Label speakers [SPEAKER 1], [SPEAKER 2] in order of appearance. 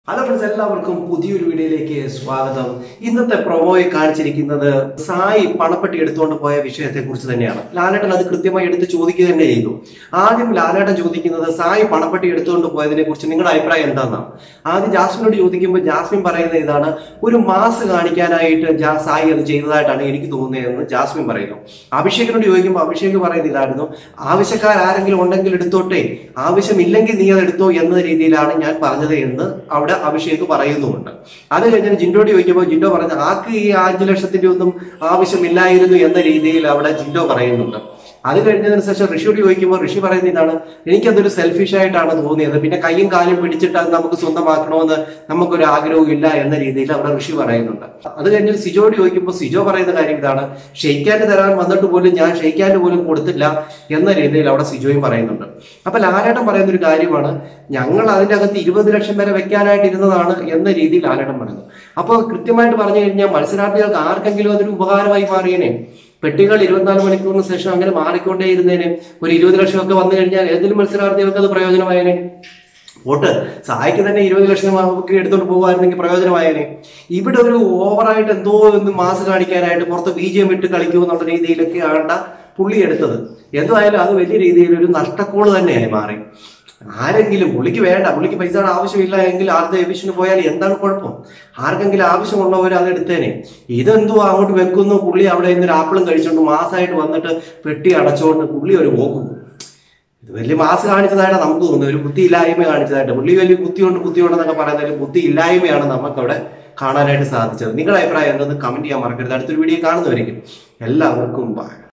[SPEAKER 1] hello friends എല്ലാവർക്കും പുതിയൊരു വീഡിയോയിലേക്ക് സ്വാഗതം ഇന്നത്തെ പ്രൊമോയിൽ കാണിച്ചിരിക്കുന്നത് സായി പണപ്പെട്ടി എടുത്തുകൊണ്ട് പോയ വിഷയത്തെ കുറിച്ച് തന്നെയാണ് ലാലേട്ടൻ അത് കൃത്യമായി എടുത്ത് ചോദിക്കുക തന്നെ ചെയ്തു ആദ്യം ലാലേട്ടൻ ചോദിക്കുന്നത് സായി പണപ്പെട്ടി എടുത്തുകൊണ്ട് പോയതിനെ കുറിച്ച് നിങ്ങളുടെ അഭിപ്രായം എന്താണെന്നാണ് ആദ്യം ജാസ്മിനോട് ചോദിക്കുമ്പോൾ ജാസ്മിൻ പറയുന്നത് ഇതാണ് ഒരു മാസ് കാണിക്കാനായിട്ട് ജാ സായി അത് ചെയ്തതായിട്ടാണ് എനിക്ക് തോന്നുന്നതെന്ന് ജാസ്മിൻ പറയുന്നു അഭിഷേകിനോട് ചോദിക്കുമ്പോൾ അഭിഷേക് പറയുന്നത് ഇതായിരുന്നു ആവശ്യക്കാർ ആരെങ്കിലും ഉണ്ടെങ്കിൽ എടുത്തോട്ടെ ആവശ്യമില്ലെങ്കിൽ നീ അത് എടുത്തോ എന്ന രീതിയിലാണ് ഞാൻ പറഞ്ഞത് എന്ന് അവിടെ അഭിഷേക് പറയുന്നുമുണ്ട് അത് കഴിഞ്ഞ് ജിൻഡോട് ചോദിക്കുമ്പോൾ ജിൻഡോ പറഞ്ഞത് ആക്ക് ഈ അഞ്ചു ലക്ഷത്തിന്റെ ഒന്നും ആവശ്യമില്ലായിരുന്നു എന്ന രീതിയിൽ അവിടെ ജിൻഡോ പറയുന്നുണ്ട് അത് കഴിഞ്ഞതിന് ശേഷം ഋഷിയോട് ചോദിക്കുമ്പോൾ ഋഷി പറയുന്ന ഇതാണ് എനിക്കതൊരു സെൽഫിഷ് ആയിട്ടാണ് തോന്നിയത് പിന്നെ കൈയും കാലും പിടിച്ചിട്ട് അത് നമുക്ക് സ്വന്തമാക്കണമെന്ന് നമുക്കൊരു ആഗ്രഹവും ഇല്ല എന്ന രീതിയിൽ അവിടെ ഋഷി പറയുന്നുണ്ട് അത് കഴിഞ്ഞ് സിജോട് ചോദിക്കുമ്പോൾ സിജോ പറയുന്ന കാര്യം ഇതാണ് ഷെയ്ക്കാൻഡ് തരാൻ വന്നിട്ട് പോലും ഞാൻ ഷെയ്ക്കാൻഡ് പോലും കൊടുത്തില്ല എന്ന രീതിയിൽ അവിടെ സിജോയും പറയുന്നുണ്ട് അപ്പൊ ലാലേട്ടൻ പറയുന്ന ഒരു കാര്യമാണ് ഞങ്ങൾ അതിന്റെ അകത്ത് ഇരുപത് ലക്ഷം വരെ വെക്കാനായിട്ട് ഇരുന്നതാണ് എന്ന രീതിയിൽ ലാലേട്ടൻ പറയുന്നു അപ്പോൾ കൃത്യമായിട്ട് പറഞ്ഞു കഴിഞ്ഞാൽ മത്സരാർത്ഥികൾക്ക് ആർക്കെങ്കിലും അതൊരു ഉപകാരമായി മാറിയേനെ പെട്ടികൾ ഇരുപത്തിനാല് മണിക്കൂറിന് ശേഷം അങ്ങനെ മാറിക്കൊണ്ടേയിരുന്നേനെ ഒരു ഇരുപത് ലക്ഷമൊക്കെ വന്നു കഴിഞ്ഞാൽ ഏതെങ്കിലും മത്സരാർത്ഥികൾക്ക് അത് പ്രയോജനമായേനെ വോട്ട് സഹായിക്ക് തന്നെ ഇരുപത് ലക്ഷം ഒക്കെ എടുത്തോണ്ട് പോകുമായിരുന്നെങ്കിൽ പ്രയോജനമായേനെ ഇവിടെ ഒരു ഓവറായിട്ട് എന്തോ ഒന്ന് മാസ് കാണിക്കാനായിട്ട് പുറത്ത് ബി ജി എം ഇട്ട് കളിക്കൂ എന്നുള്ള രീതിയിലൊക്കെ ആണ്ട പുള്ളി എടുത്തത് എന്തായാലും അത് വലിയ രീതിയിൽ ഒരു നഷ്ടക്കോള് തന്നെയായി മാറി ആരെങ്കിലും പുള്ളിക്ക് വേണ്ട പുള്ളിക്ക് പൈസയുടെ ആവശ്യമില്ല എങ്കിൽ ആരുടെ എവിഷന് പോയാൽ എന്താണ് കുഴപ്പം ആർക്കെങ്കിലും ആവശ്യമുള്ളവർ അത് എടുത്തേനെ ഇതെന്തോ അങ്ങോട്ട് വെക്കുന്നു പുള്ളി അവിടെ ഇന്നൊരു ആപ്പിളും കഴിച്ചോണ്ട് മാസമായിട്ട് വന്നിട്ട് പെട്ടി അടച്ചുകൊണ്ട് പുള്ളി ഒരു പോക്കും ഇത് വലിയ മാസ് കാണിച്ചതായിട്ട് നമുക്ക് തോന്നുന്നു ഒരു ബുദ്ധി ഇല്ലായ്മ കാണിച്ചതായിട്ട് പുള്ളി വലിയ ബുദ്ധിയുണ്ട് ബുദ്ധിയുണ്ടെന്നൊക്കെ പറയുന്ന ഒരു ബുദ്ധി ഇല്ലായ്മയാണ് നമുക്കവിടെ കാണാനായിട്ട് സാധിച്ചത് നിങ്ങളുടെ അഭിപ്രായം എന്തെന്ന് കമന്റ് ചെയ്യാൻ മറക്കരുത് അടുത്തൊരു വീഡിയോ കാണുന്നവരേക്കും എല്ലാവർക്കും ബൈ